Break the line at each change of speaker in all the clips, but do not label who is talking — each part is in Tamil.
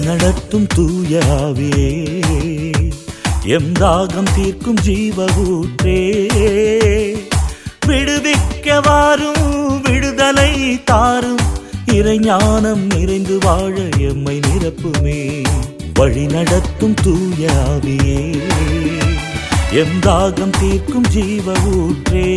வழிநடத்தும் தூய ஆவியே எம் தாகம் தீர்க்கும் ஜீவ ஊற்றே விடுவிக்க வாரும் விடுதலை தாரும் இறைஞானம் நிறைந்து வாழ எம்மை நிரப்புமே வழிநடத்தும் தூய ஆவியே எம் தாகம் தீர்க்கும் ஜீவ ஊற்றே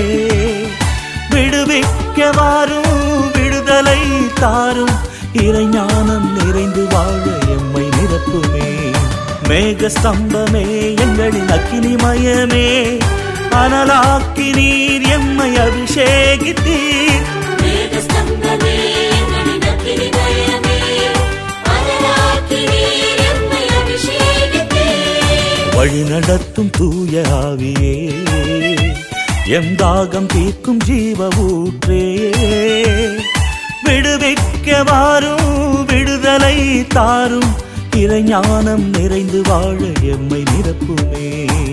விடுவிக்க வாரும் விடுதலை தாரும் இறைஞானம் நிறைந்து வாழ எம்மை நிரப்புமே மேக ஸ்தம்பமே எங்களின் அக்கினிமயமே அனலாக்கி நீர் எம்மை அபிஷேகித்தீர்
மேகஸ்தம்பமே எங்களின் அக்கினிமயமே, அனலாக்கி நீர் எம்மை அபிஷேகித்தீர்.
வழிநடத்தும் தூய ஆவியே எம் தாகம் தீர்க்கும் ஜீவ ஊற்றே விடுவிக்க வாரும் விடுதலை தாரும் இறைஞானம் நிறைந்து வாழ எம்மை நிரப்புமே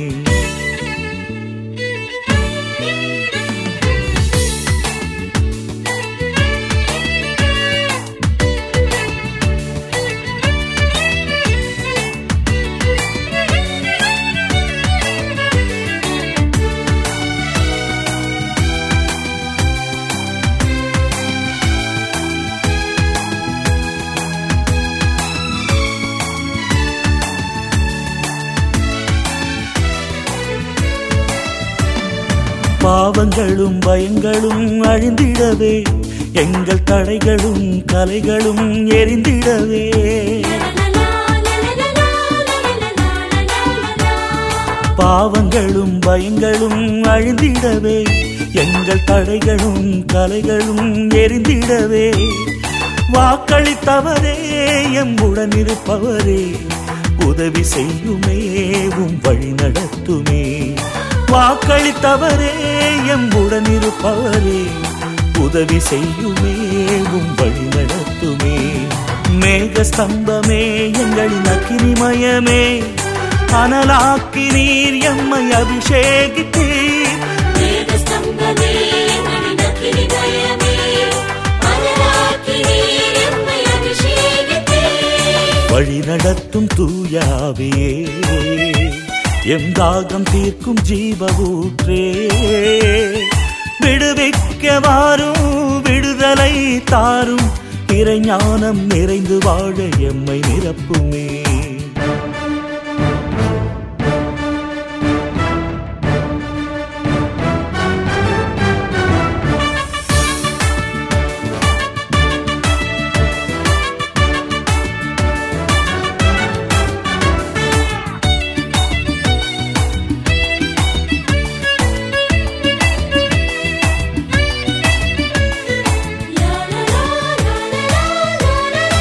பாவங்களும் பயங்களும் அழிந்திடவே எங்கள் தடைகளும் கலைகளும் எரிந்திடவே
லலலலா, லலலலா, லலலலா, லலலலா.
பாவங்களும் பயங்களும் அழிந்திடவே எங்கள் தடைகளும் கலைகளும் எரிந்திடவே வாக்களித்தவரே எம்முடன் இருப்பவரே உதவி செய்யுமே உம் வழி நடத்துமே வாக்களித்தவரே எம்முடன் இருப்பவரே உதவி செய்யுமே உம் வழி நடத்துமே மேக ஸ்தம்பமே எங்களின் அக்கினிமயமே அனலாக்கி நீர் எம்மை அபிஷேகித்தீர்
மேகஸ்தம்பமே எங்களின் அக்கினிமயமே, அனலாக்கி நீர் எம்மை அபிஷேகித்தீர்.
வழி நடத்தும் தூயாவியே எம் தாகம் தீர்க்கும் ஜீவ ஊற்றே விடுவிக்க வாரும் விடுதலை தாரும் இறைஞானம் நிறைந்து வாழ எம்மை நிரப்புமே
லலலா, லலலா,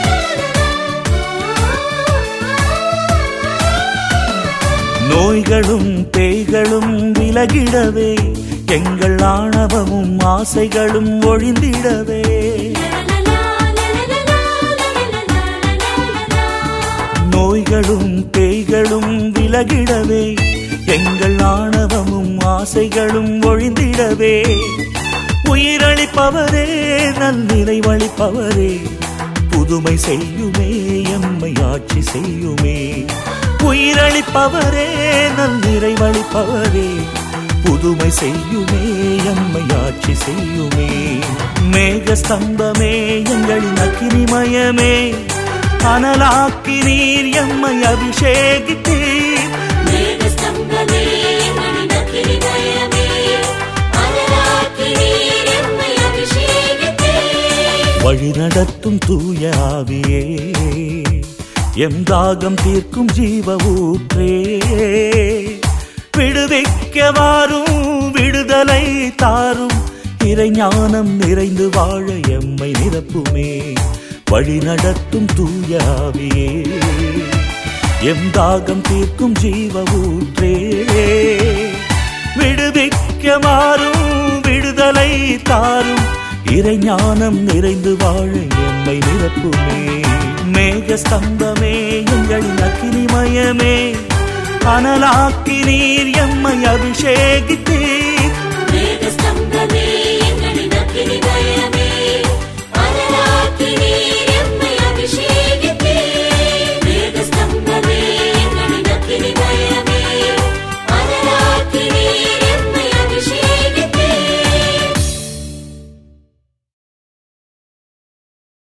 லலலலா.
நோய்களும் பேய்களும் விலகிடவே எங்கள் ஆணவமும் ஆசைகளும் ஒழிந்திடவே
லலலா, லலலலா, லலலலா, லலலலா.
நோய்களும் பேய்களும் விலகிடவே எங்கள் ஆணவமும் ஆசைகளும் ஒழிந்திடவே உயிரளிப்பவரே நல்நிறைவளிப்பவரே புதுமை செய்யுமே எம்மை ஆட்சி செய்யுமே உயிரளிப்பவரே நல்நிறைவளிப்பவரே புதுமை செய்யுமே எம்மை ஆட்சி செய்யுமே மேக ஸ்தம்பமே எங்களின் அக்கினிமயமே அனலாக்கி நீர் எம்மை அபிஷேகித்தீர்
மேகஸ்தம்பமே எங்களின் அக்கினிமயமே, அனலாக்கி நீர் எம்மை அபிஷேகித்தீர்.
வழி நடத்தும் தூய ஆவியே எம் தாகம் தீர்க்கும் ஜீவ ஊற்றே விடுவிக்க வாரும் விடுதலை தாரும் இறைஞானம் நிறைந்து வாழ எம்மை நிரப்புமே வழி நடத்தும் தூய ஆவியே எம் தாகம் தீர்க்கும் ஜீவ ஊற்றே விடுவிக்க மாறும் விடுதலை தாரும் இறைஞானம் நிறைந்து வாழ எம்மை நிரப்புமே மேக ஸ்தம்பமே எங்களின் அக்கினிமயமே அனலாக்கி நீர் எம்மை அபிஷேகித்தீர்
மேகஸ்தம்பமே